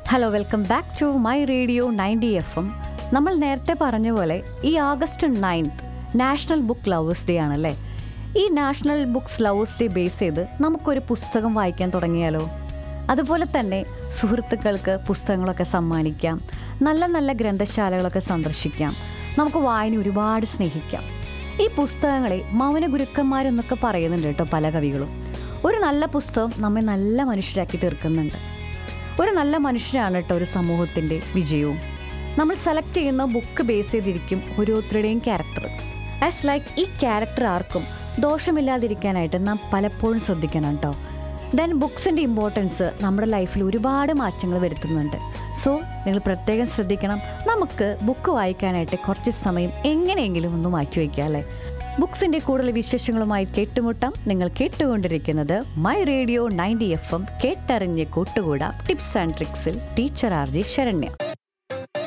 hello welcome back to my radio ninety F M നമ്മൾ നേരത്തെ പറഞ്ഞ പോലെ ഈ August ninth national book lovers day ആണല്ലേ ഈ national books lovers day base ചെയ്ത് നമുക്കൊരു പുസ്തകം വായിക്കാൻ തുടങ്ങിയാലോ അതുപോലെ തന്നെ സുഹൃത്തുക്കൾക്ക് പുസ്തകങ്ങളൊക്കെ സമ്മാനിക്കാം നല്ല നല്ല ഗ്രന്ഥശാലകളൊക്കെ സന്ദർശിക്കാം നമുക്ക് വായന ഒരുപാട് സ്നേഹിക്കാം ഈ പുസ്തകങ്ങളെ മൗന ഗുരുക്കന്മാരെന്നൊക്കെ പറയുന്നുണ്ട് കേട്ടോ പല കവികളും ഒരു നല്ല പുസ്തകം നമ്മെ നല്ല മനുഷ്യരാക്കി തീർക്കുന്നുണ്ട് ഒരു നല്ല മനുഷ്യരാണ് കേട്ടോ ഒരു സമൂഹത്തിൻ്റെ വിജയവും നമ്മൾ സെലക്ട് ചെയ്യുന്ന ബുക്ക് ബേസ് ചെയ്തിരിക്കും ഓരോരുത്തരുടെയും ക്യാരക്ടർ ആസ് ലൈക്ക് ഈ ക്യാരക്ടർ ആർക്കും ദോഷമില്ലാതിരിക്കാനായിട്ട് നാം പലപ്പോഴും ശ്രദ്ധിക്കണം കേട്ടോ ദെൻ ബുക്സിൻ്റെ ഇമ്പോർട്ടൻസ് നമ്മുടെ ലൈഫിൽ ഒരുപാട് മാറ്റങ്ങൾ വരുത്തുന്നുണ്ട് സോ നിങ്ങൾ പ്രത്യേകം ശ്രദ്ധിക്കണം നമുക്ക് ബുക്ക് വായിക്കാനായിട്ട് കുറച്ച് സമയം എങ്ങനെയെങ്കിലും ഒന്ന് മാറ്റി വയ്ക്കാം അല്ലേ ബുക്സിന്റെ കൂടുതൽ വിശേഷങ്ങളുമായി കേട്ടുമുട്ടാം നിങ്ങൾ കേട്ടുകൊണ്ടിരിക്കുന്നത് my radio ninety F M കേട്ടറിഞ്ഞ് കൂട്ടുകൂടാം ടിപ്സ് ആൻഡ് ട്രിക്സിൽ ടീച്ചർ ആർ ജി ശരണ്യ